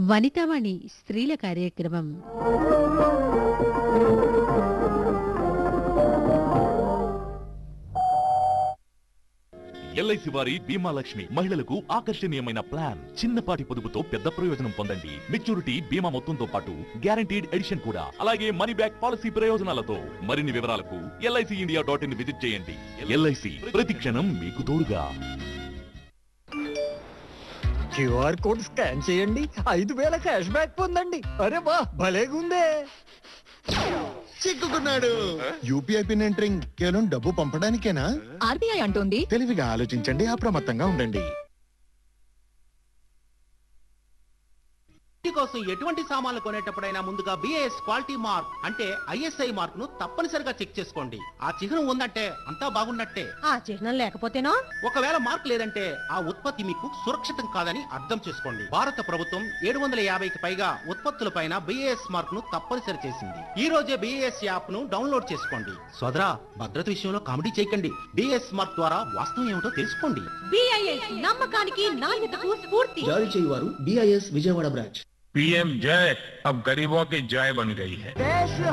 వనితావాణి స్త్రీల కార్యక్రమం ఎల్ఐసి వారి బీమా లక్ష్మి మహిళలకు ఆకర్షణీయమైన ప్లాన్ చిన్నపాటి పొదుపుతో పెద్ద ప్రయోజనం పొందండి మెచ్యూరిటీ బీమా మొత్తంతో పాటు గ్యారంటీడ్ ఎడిషన్ కూడా అలాగే మనీ బ్యాక్ పాలసీ ప్రయోజనాలతో మరిన్ని వివరాలకు LIC India dot in visit చేయండి ఎల్ఐసి ప్రతి క్షణం మీకు తోడుగా క్యూఆర్ కోడ్ స్కాన్ చేయండి ఐదు వేల క్యాష్ బ్యాక్ పొందండి అరే వా భలేగుందే చిక్కుకున్నాడు యూపీఐ పిన్ ఎంటరింగ్ కేవలం డబ్బు పంపడానికేనా ఆర్బీఐ అంటోంది తెలివిగా ఆలోచించండి అప్రమత్తంగా ఉండండి ఇంటి కోసం ఎటువంటి సామాన్లు కొనేటప్పుడైనా ముందుగా బిఏఎస్ క్వాలిటీ మార్క్ అంటే ఐఎస్ఐ మార్క్ ను తప్పనిసరిగా చెక్ చేసుకోండి ఆ చిహ్నం ఉందంటే అంతా బాగున్నట్టే ఆ చిహ్నం లేకపోతేనో ఒకవేళ మార్క్ లేదంటే ఆ ఉత్పత్తి మీకు సురక్షితం కాదని అర్థం చేసుకోండి భారత ప్రభుత్వం ఏడు వందల యాభైకి పైగా ఉత్పత్తులపైన బిఏఎస్ మార్క్ ను తప్పనిసరి చేసింది ఈ రోజే బిఏఎస్ యాప్ ను డౌన్లోడ్ చేసుకోండి సోదరా భద్రత విషయంలో కామెడీ చేయకండి బిఏఎస్ మార్క్ ద్వారా వాస్తవం ఏమిటో తెలుసుకోండి బిఐఎస్ నమ్మకానికి నాణ్యతకు స్ఫూర్తి జారీ చేయువారు బిఐఎస్ విజయవాడ బ్రాంచ్ पीएम जय अब गरीबों की जय बन गई है